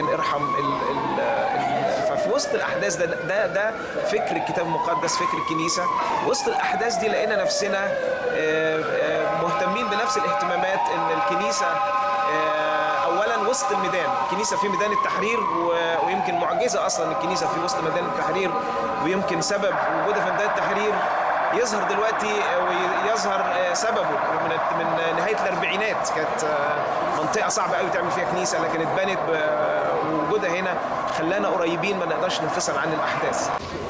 الميدان ارحم ال ال ال ففي وسط الاحداث ده ده ده فكر الكتاب المقدس فكر الكنيسه وسط الاحداث دي لقينا نفسنا آه، آه، مهتمين بنفس الاهتمامات ان الكنيسه آه، اولا وسط الميدان الكنيسه في ميدان التحرير و- ويمكن معجزه اصلا الكنيسه في وسط ميدان التحرير ويمكن سبب وجودها في ميدان التحرير يظهر دلوقتي ويظهر سببه من من نهايه الاربعينات كانت منطقه صعبه قوي تعمل فيها كنيسه لكن اتبنت بوجودها هنا خلانا قريبين ما نقدرش ننفصل عن الاحداث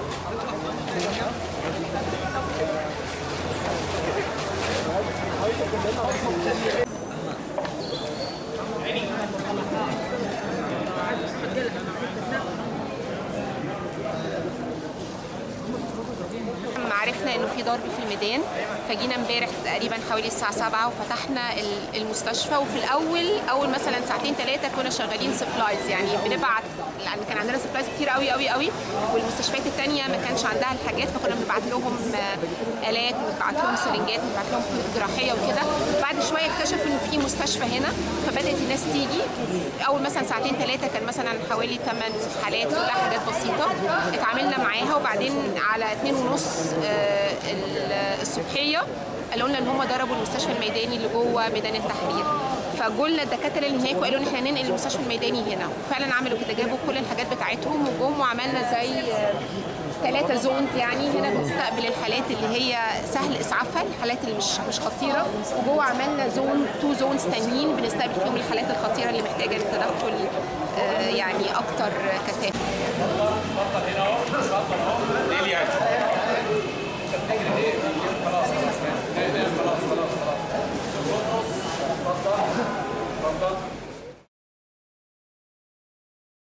لما عرفنا انه في ضرب في الميدان فجينا امبارح تقريبا حوالي الساعه 7 وفتحنا ال- المستشفى وفي الاول اول مثلا ساعتين ثلاثه كنا شغالين سبلايز يعني بنبعت يعني كان عندنا سبلايز كتير قوي قوي قوي والمستشفيات الثانيه ما كانش عندها الحاجات فكنا بنبعت لهم آه، الات بنبعت لهم سرنجات بنبعت لهم خيوط جراحيه وكده بعد شويه اكتشفوا انه في مستشفى هنا فبدات الناس تيجي اول مثلا ساعتين ثلاثه كان مثلا حوالي 8 حالات كلها حاجات بسيطه اتعاملنا معاها وبعدين على 2 ونص آه، ال- الصبحيه قالوا لنا ان هم ضربوا المستشفى الميداني اللي جوه ميدان التحرير فجولنا الدكاتره اللي هناك وقالوا ان احنا هننقل المستشفى الميداني هنا وفعلا عملوا كده جابوا كل الحاجات بتاعتهم وجم وعملنا زي ثلاثة زونز يعني هنا بنستقبل الحالات اللي هي سهل اسعافها الحالات اللي مش مش خطيره وجوه عملنا زون تو زونز تانيين بنستقبل فيهم الحالات الخطيره اللي محتاجه للتدخل آه، يعني اكتر كثافه